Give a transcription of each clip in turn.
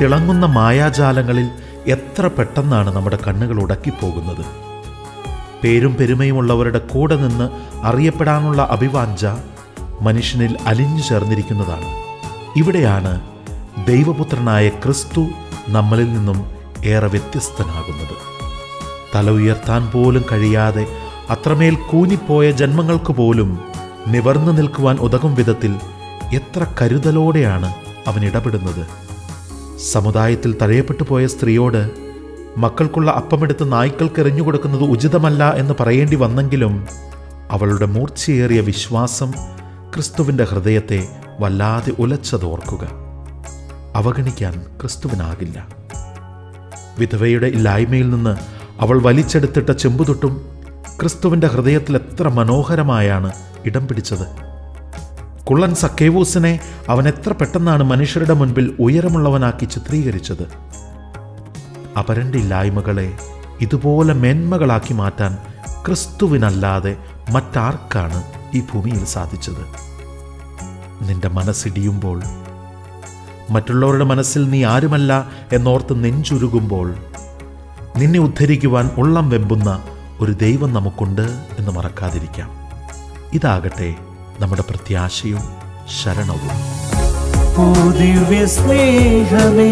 തിളങ്ങുന്ന മായാജാലങ്ങളിൽ എത്ര പെട്ടെന്നാണ് നമ്മുടെ കണ്ണുകൾ ഉടക്കിപ്പോകുന്നത് പേരും പെരുമയുമുള്ളവരുടെ കൂടെ നിന്ന് അറിയപ്പെടാനുള്ള അഭിവാഞ്ച മനുഷ്യനിൽ അലിഞ്ഞു ചേർന്നിരിക്കുന്നതാണ് ഇവിടെയാണ് ദൈവപുത്രനായ ക്രിസ്തു നമ്മളിൽ നിന്നും ഏറെ വ്യത്യസ്തനാകുന്നത് തല ഉയർത്താൻ പോലും കഴിയാതെ അത്രമേൽ കൂനിപ്പോയ ജന്മങ്ങൾക്ക് പോലും നിവർന്നു നിൽക്കുവാൻ ഉതകും വിധത്തിൽ എത്ര കരുതലോടെയാണ് അവൻ ഇടപെടുന്നത് സമുദായത്തിൽ തഴയപ്പെട്ടു പോയ സ്ത്രീയോട് മക്കൾക്കുള്ള അപ്പമെടുത്ത് നായ്ക്കൾക്ക് എറിഞ്ഞു കൊടുക്കുന്നത് ഉചിതമല്ല എന്ന് പറയേണ്ടി വന്നെങ്കിലും അവളുടെ മൂർച്ചയേറിയ വിശ്വാസം ക്രിസ്തുവിൻ്റെ ഹൃദയത്തെ വല്ലാതെ ഉലച്ചതോർക്കുക അവഗണിക്കാൻ ക്രിസ്തുവിനാകില്ല വിധവയുടെ ഇല്ലായ്മയിൽ നിന്ന് അവൾ വലിച്ചെടുത്തിട്ട ചെമ്പുതൊട്ടും ക്രിസ്തുവിൻ്റെ ഹൃദയത്തിൽ എത്ര മനോഹരമായാണ് ഇടം പിടിച്ചത് കുള്ളൻ സക്കേവൂസിനെ അവൻ എത്ര പെട്ടെന്നാണ് മനുഷ്യരുടെ മുൻപിൽ ഉയരമുള്ളവനാക്കി ചിത്രീകരിച്ചത് അപരൻ്റെ ഇല്ലായ്മകളെ ഇതുപോലെ മേന്മകളാക്കി മാറ്റാൻ ക്രിസ്തുവിനല്ലാതെ മറ്റാർക്കാണ് ഈ ഭൂമിയിൽ സാധിച്ചത് നിന്റെ മനസ്സിടിയുമ്പോൾ മറ്റുള്ളവരുടെ മനസ്സിൽ നീ ആരുമല്ല എന്നോർത്ത് നെഞ്ചുരുകുമ്പോൾ നിന്നെ ഉദ്ധരിക്കുവാൻ ഉള്ളം വെമ്പുന്ന ഒരു ദൈവം നമുക്കുണ്ട് എന്ന് മറക്കാതിരിക്കാം ഇതാകട്ടെ നമ്മുടെ പ്രത്യാശയും ശരണവും ഓ ദിവ്യ സ്നേഹമേ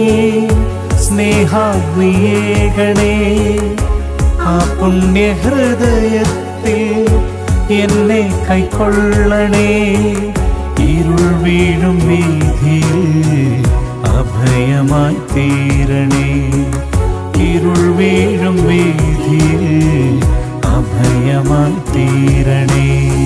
സ്നേഹാഗ്നിയേകണേ ആ പുണ്യ ഹൃദയത്തിൽ എന്നെ കൈക്കൊള്ളണേ ഇരുൾ വീഴും വീതിയിൽ അഭയമായി തീരണേ ഇരുൾ വീഴും വീതിയിൽ അഭയമായി തീരണേ